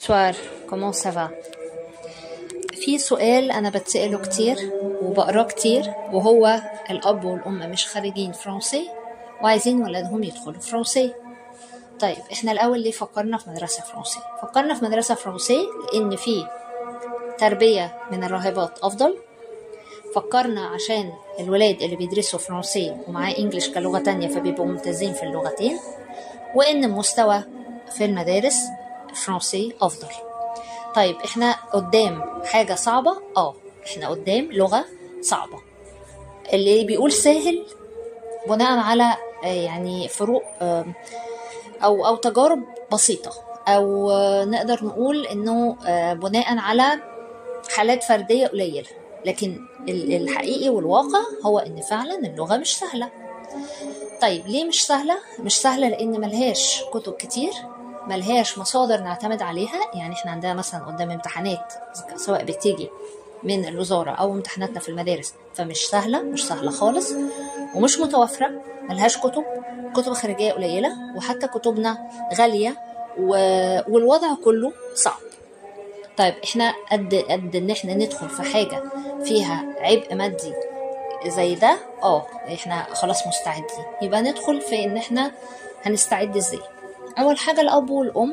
Bonsoir, comment ça va? في سؤال أنا بتسأله كتير وبقراه كتير وهو الأب والأم مش خارجين فرنسي وعايزين ولادهم يدخلوا فرنسي طيب احنا الأول ليه فكرنا في مدرسة فرنسي؟ فكرنا في مدرسة فرنسي لأن في تربية من الراهبات أفضل فكرنا عشان الولاد اللي بيدرسوا فرنسي ومعاه انجليش كلغة تانية فبيبقوا ممتازين في اللغتين وإن المستوى في المدارس الفرنسي أفضل طيب احنا قدام حاجة صعبة اه احنا قدام لغة صعبة اللي بيقول سهل بناء على آه، يعني فروق آه، او او تجارب بسيطة او آه، نقدر نقول انه آه، بناء على حالات فردية قليلة لكن ال- الحقيقي والواقع هو ان فعلا اللغة مش سهلة طيب ليه مش سهلة؟ مش سهلة لأن ملهاش كتب كتير ملهاش مصادر نعتمد عليها يعني احنا عندنا مثلا قدام امتحانات سواء بتيجي من الوزارة أو امتحاناتنا في المدارس فمش سهلة مش سهلة خالص ومش متوفرة ملهاش كتب كتب خارجية قليلة وحتى كتبنا غالية و... والوضع كله صعب طيب احنا قد قد ان احنا ندخل في حاجة فيها عبء مادي زي ده اه احنا خلاص مستعدين يبقى ندخل في ان احنا هنستعد ازاي اول حاجه الاب والام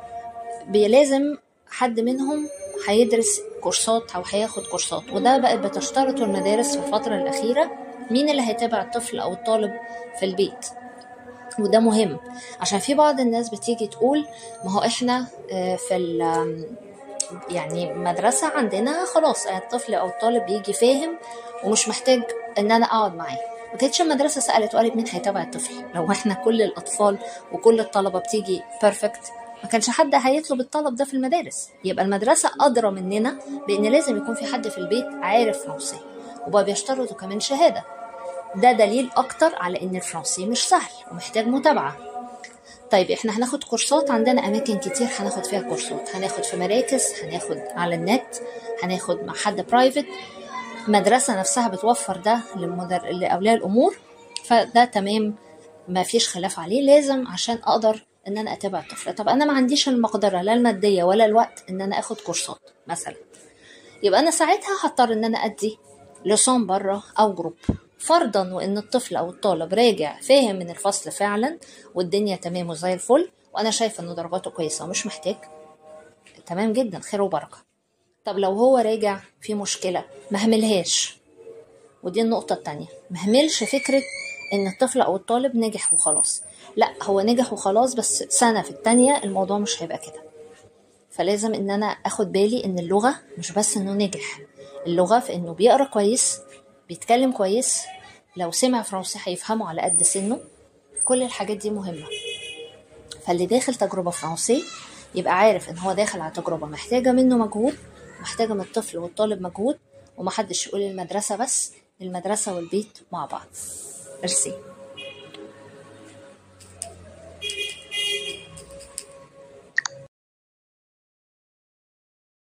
بي- لازم حد منهم هيدرس كورسات او هياخد كورسات وده بقت بتشترطه المدارس في الفتره الاخيره مين اللي هيتابع الطفل او الطالب في البيت وده مهم عشان في بعض الناس بتيجي تقول ما هو احنا آه، في ال- آم، يعني مدرسة عندنا خلاص الطفل أو الطالب بيجي فاهم ومش محتاج إن أنا أقعد معاه ما كانتش المدرسة سألت وقالت مين هيتابع الطفل لو احنا كل الأطفال وكل الطلبة بتيجي بيرفكت ما كانش حد هيطلب الطلب ده في المدارس يبقى المدرسة أدرى مننا بإن لازم يكون في حد في البيت عارف فرنسي وبقى بيشترطوا كمان شهادة ده دليل أكتر على إن الفرنسي مش سهل ومحتاج متابعة طيب احنا هناخد كورسات عندنا اماكن كتير هناخد فيها كورسات هناخد في مراكز هناخد على النت هناخد مع حد برايفت مدرسة نفسها بتوفر ده للمدر... لأولياء الأمور فده تمام ما فيش خلاف عليه لازم عشان أقدر إن أنا أتابع الطفل طب أنا ما عنديش المقدرة لا المادية ولا الوقت إن أنا أخد كورسات مثلا يبقى أنا ساعتها هضطر إن أنا أدي لسان بره أو جروب فرضا وإن الطفل أو الطالب راجع فاهم من الفصل فعلا والدنيا تمام وزي الفل وأنا شايفة إن درجاته كويسة ومش محتاج تمام جدا خير وبركة طب لو هو راجع في مشكلة مهملهاش ودي النقطة التانية مهملش فكرة إن الطفل أو الطالب نجح وخلاص لا هو نجح وخلاص بس سنة في التانية الموضوع مش هيبقى كده فلازم إن أنا أخد بالي إن اللغة مش بس إنه نجح اللغة في إنه بيقرأ كويس بيتكلم كويس لو سمع فرنسي هيفهمه على قد سنه كل الحاجات دي مهمة فاللي داخل تجربة فرنسي يبقى عارف ان هو داخل على تجربة محتاجة منه مجهود محتاجة من الطفل والطالب مجهود ومحدش يقول المدرسة بس المدرسة والبيت مع بعض ميرسي